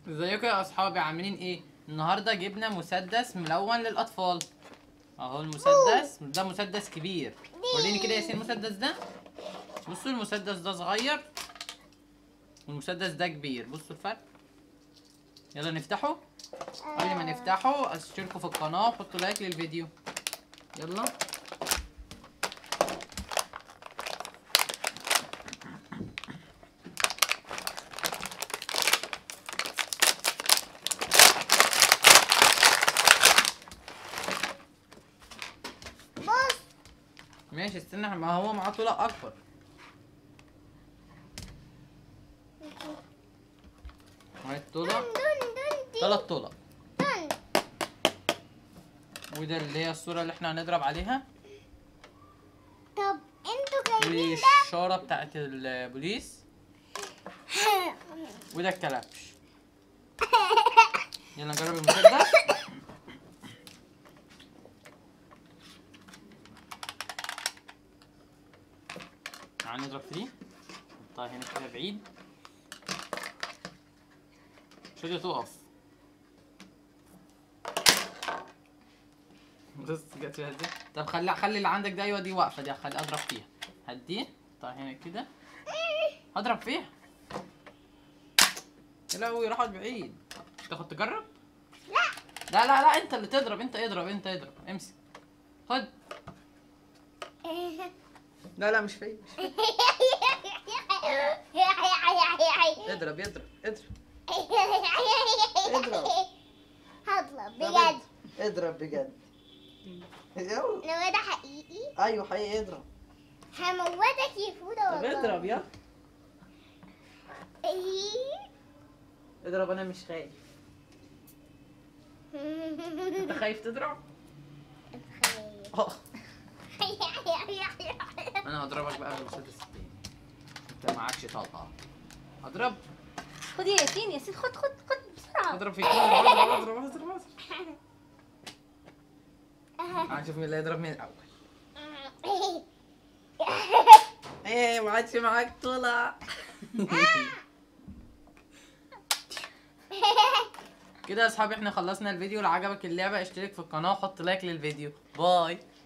ازيكم يا اصحابي عاملين ايه النهارده جبنا مسدس ملون للاطفال اهو المسدس ده مسدس كبير وريني كده يا ياسين المسدس ده بصوا المسدس ده صغير والمسدس ده كبير بصوا الفرق يلا نفتحه قبل ما نفتحه اشتركوا في القناه وحطوا لايك للفيديو يلا بص ماشي استنى ما هو معاه طلق اكبر معاه الطلق دون دون دي تلات طلق دون وده اللي هي الصورة اللي احنا هنضرب عليها طب انتوا جايبين ده والشارة بتاعت البوليس وده الكلبش يلا نجرب المسدس تعال نضرب فيه نحطها هنا كده بعيد مش راضية تقف بص جت فيها ازاي طب خلي خلي اللي عندك ده ايوه دي واقفه دي خلي اضرب فيها هدي طيب هنا كده هضرب فيها يا لهوي راحت بعيد تاخد تجرب لا لا لا لا انت اللي تضرب انت اضرب انت اضرب امسك خد لا لا مش فيا مش فيا. اضرب اضرب اضرب اضرب. هضرب طب بجد اضرب بجد يلا لو ده حقيقي ايوه حقيقي اضرب هموتك يا فودة طب والله اضرب يلا إيه؟ اضرب انا مش خايف انت خايف تضرب اه انا هضربك بقى بالمسدس التاني انت معكش طلقه اضرب خد يا ياسين ياسين خد خد خد بسرعة اضرب فيك اضرب اضرب اضرب اضرب هنشوف مين اللي هيضرب مين الاول ايه ما عادش معاك طلع كده يا اصحابي احنا خلصنا الفيديو لو عجبك اللعبه اشترك في القناه وحط لايك للفيديو باي